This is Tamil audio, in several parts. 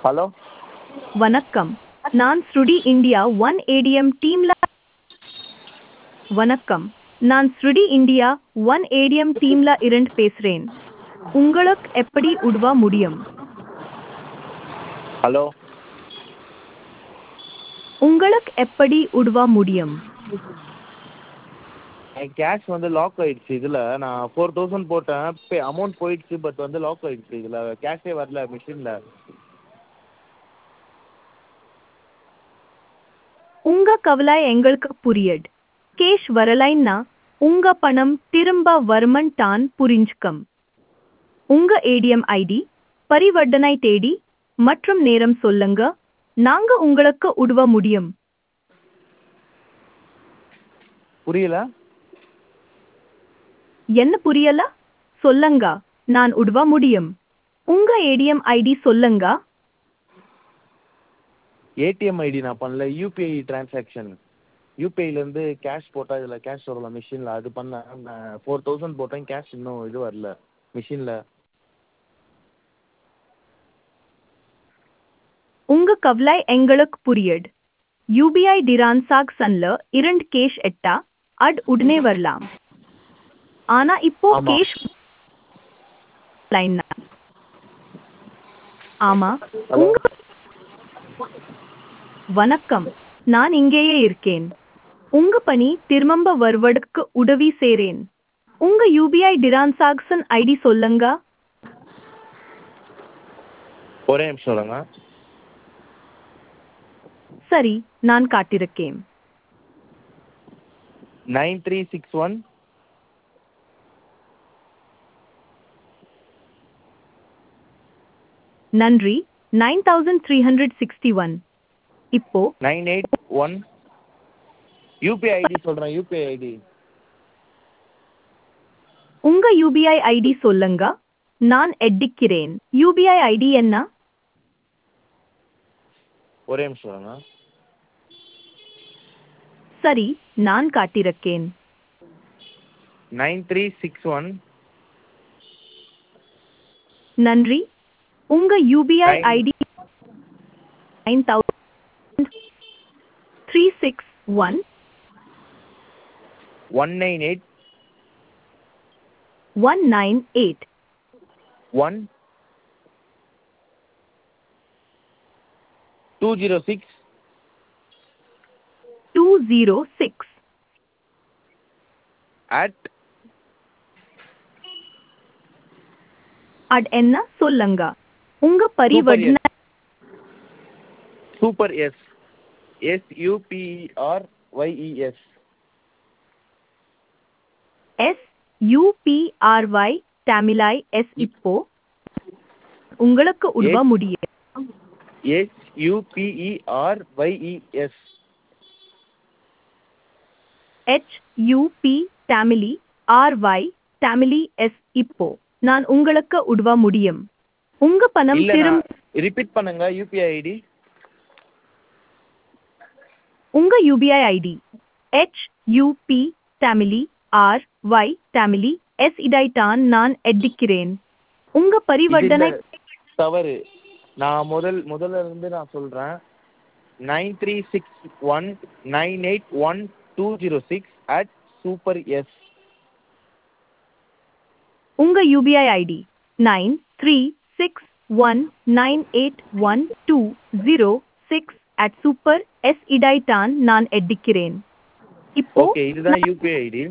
ஹலோ வணக்கம் நான் ஸ்ருடி இந்தியா ஒன் ஏடிஎம் டீம்ல வணக்கம் நான் ஸ்ருடி இந்தியா ஒன் ஏடிஎம் டீம்ல இருந்து பேசுறேன் உங்களுக்கு எப்படி உதவ முடியும் ஹலோ உங்களுக்கு எப்படி உதவ முடியும் என் கேஷ் வந்து லாக் ஆயிடுச்சு இதில் நான் ஃபோர் தௌசண்ட் போட்டேன் பே அமௌண்ட் போயிடுச்சு பட் வந்து லாக் ஆயிடுச்சு இதில் கேஷே வரல மிஷினில் உங்க கவலை எங்களுக்கு புரியுது கேஷ் வரலைன்னா உங்க பணம் திரும்ப வருமன் தான் புரிஞ்சுக்கம் உங்க ஏடிஎம் ஐடி பரிவர்த்தனை தேதி மற்றும் நேரம் சொல்லுங்க நாங்க உங்களுக்கு உதவ முடியும் புரியல என்ன புரியல சொல்லுங்க நான் உதவ முடியும் உங்க ஏடிஎம் ஐடி சொல்லுங்க ஏடிஎம் ஐடி நான் பண்ணல யூபிஐ டிரான்சாக்ஷன் யூபிஐலேருந்து கேஷ் போட்டால் இதில் கேஷ் வரல மிஷினில் அது பண்ணேன் நான் ஃபோர் தௌசண்ட் போட்டேன் கேஷ் இன்னும் இது வரல மிஷினில் உங்க கவலை எங்களுக்கு புரியுது யூபிஐ டிரான்சாக்ஷன்ல இரண்டு கேஷ் எட்டா அட் உடனே வரலாம் ஆனா இப்போ ஆமா. கேஷ் லைன் ஆமா ஹலோ உங்க வணக்கம் நான் இங்கேயே இருக்கேன் உங்க பணி திரும்ப வருவதற்கு உதவி செய்றேன் உங்க யூபிஐ டிரான்சாக்ஷன் ஐடி சொல்லுங்க ஒரே நிமிஷம் சொல்லுங்க சரி நான் காட்டிருக்கேன் நைன் த்ரீ சிக்ஸ் ஒன் நன்றி nine thousand three hundred sixty one இப்போ nine eight one UPI ID சொல்கிறேன் யூபிஐ ஐடி உங்க யூபிஐ ஐடி சொல்லுங்க நான் எட்டிக்கிறேன் யூபிஐ ஐடி என்ன ஒரே நிமிஷம் சொல்லுங்க சரி நான் காட்டிருக்கேன் நைன் த்ரீ சிக்ஸ் ஒன் நன்றி உங்க UPI Nine- ID nine thousand three six one one nine eight one nine eight one two zero six two zero six at at என்ன சொல்லுங்க உங்க பரிவர்த்தனை super S SUPR YES S UPRY தமிழாய் எஸ் இப்போ உங்களுக்கு உதவ Yes. முடியும் எஸ்யூபிஇஆர் ஒய்இஎஸ் எச் யூபி தமிழி ஆர்ஒய் தமிழி எஸ் இப்போ நான் உங்களுக்கு உதவ முடியும் உங்க பணம் இல்ல திரும்ப ரிப்பீட் பண்ணுங்க யூபிஐ ஐடி உங்க யூபிஐ ஐடி எச் யூபி தமிழி ஆர் ஒய் தமிழி எஸ் இதைத்தான் நான் எட்டிக்கிறேன் உங்க பரிவர்த்தனை தவறு நான் முதல் முதல்ல இருந்து நான் சொல்றேன் nine three six one nine eight one two zero six at super S உங்க UPI ID nine three six one nine eight one two zero six at super S இடைத்தான் நான் எட்டிக்கிறேன் இப்போ ஓகே இதுதான் யூபிஐ ஐடி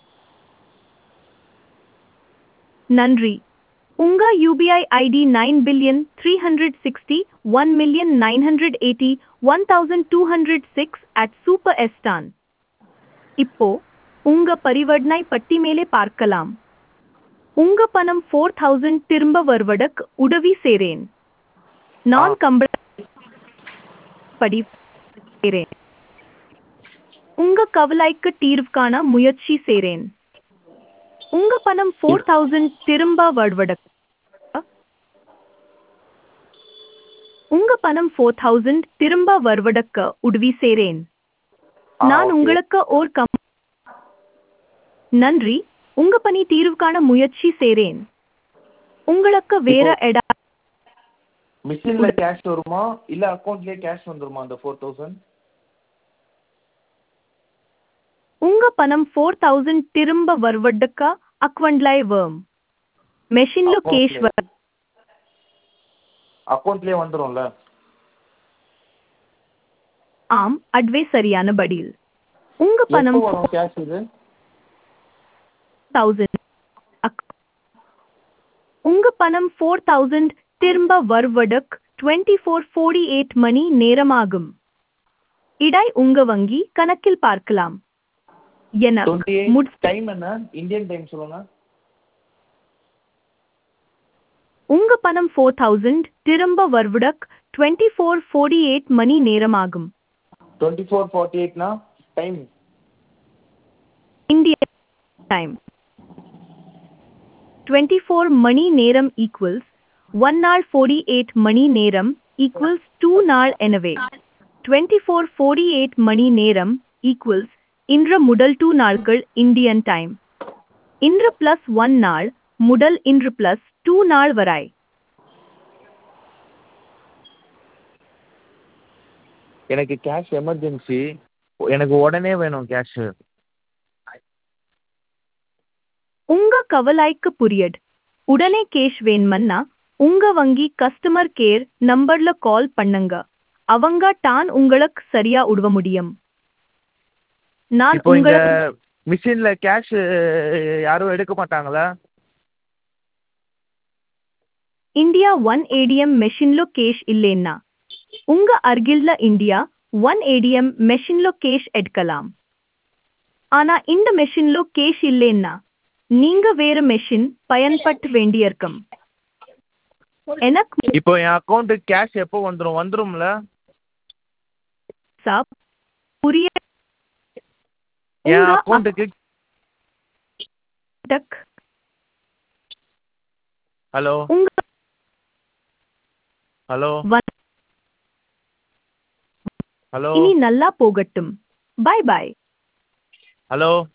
நன்றி உங்க UPI ID nine billion three hundred sixty one million nine hundred eighty one thousand two hundred six at super S தான் இப்போ உங்க பரிவர்த்தனை பட்டி மேலே பார்க்கலாம் உங்க பணம் ஃபோர் தௌசண்ட் திரும்ப வருவதற்கு உதவி செய்றேன் நான் ஆ. கம்பள படி செய்றேன் உங்க கவலைக்கு தீர்வு காண முயற்சி செய்றேன் உங்க பணம் ஃபோர் தௌசண்ட் திரும்ப வருவதற்கு உங்க பணம் ஃபோர் தௌசண்ட் திரும்ப வருவதற்கு உதவி செய்றேன் ஆ, நான் okay. உங்களுக்கு ஓர் கம் நன்றி உங்க பணி தீர்வு காண முயற்சி செய்றேன் உங்களுக்கு வேற இப்போ- எடா மிஷினில் கேஷ் வருமா இல்லை அக்கௌண்ட்லேயே கேஷ் வந்துருமா அந்த ஃபோர் தௌசண்ட் உங்க பணம் ஃபோர் தௌசண்ட் திரும்ப வருவதற்கு அக்கவுண்ட்லாய் வரும் மெஷின்ல கேஷ் வரும் அக்கௌண்ட்லேயே வந்துரும்ல ஆம் அட்வே சரியான பதில் உங்க எப்போ பணம் வரும் கேஷ் இது தௌசண்ட் உங்க பணம் ஃபோர் தௌசண்ட் திரும்ப வருவதற்கு டுவெண்ட்டி ஃபோர் ஃபோர்டி எயிட் மணி நேரமாகும் இடை உங்க வங்கி கணக்கில் பார்க்கலாம் டுவெண்ட்டி எனக்கு முட்- டைம் என்ன இந்தியன் டைம் சொல்லுங்க உங்க பணம் ஃபோர் தௌசண்ட் திரும்ப வருவதற்கு டுவெண்ட்டி ஃபோர் ஃபோர்டி எயிட் மணி நேரமாகும் டுவெண்ட்டி ஃபோர் ஃபார்ட்டி எயிட்னா டைம் இந்திய டைம் டுவெண்ட்டி ஃபோர் மணி நேரம் ஈக்குவல்ஸ் ஒன் நாள் ஃபோர்டி எயிட் மணி நேரம் ஈக்குவல்ஸ் டூ நாள் எனவே டுவெண்ட்டி ஃபோர் ஃபோர்டி எயிட் மணி நேரம் ஈக்குவல்ஸ் இன்று முதல் டூ நாட்கள் இந்தியன் டைம் இன்று பிளஸ் ஒன் நாள் முதல் இன்று பிளஸ் டூ நாள் வரை எனக்கு கேஷ் எமர்ஜென்சி எனக்கு உடனே வேணும் கேஷு உங்க கவலைக்கு புரியட் உடனே கேஷ் வேணுமன்னா உங்க வங்கி கஸ்டமர் கேர் நம்பர்ல கால் பண்ணுங்க அவங்க தான் உங்களுக்கு சரியா உதவ முடியும் நான் இப்போ இங்க உங்களுக்கு மிஷினில் கேஷ் யாரும் எடுக்க மாட்டாங்களா இந்தியா ஒன் ஏடிஎம் மெஷின்లో கேஷ் இல்லைன்னா உங்க அருகில்ல இந்தியா ஒன் ஏடிஎம் மெஷின்లో கேஷ் எடுக்கலாம் ஆனா இந்த மெஷின்లో கேஷ் இல்லைன்னா நீங்க வேற மெஷின் பயன்படுத்த வேண்டியிருக்கும் எனக்கு இப்போ என் அக்கௌண்ட்டுக்கு கேஷ் எப்போ வந்துடும் வந்துரும்ல சாப் புரிய என் உங்க அக்கௌண்ட்டுக்கு டக் ஹலோ உங்க ஹலோ வ- ஹலோ இனி நல்லா போகட்டும் பை பை ஹலோ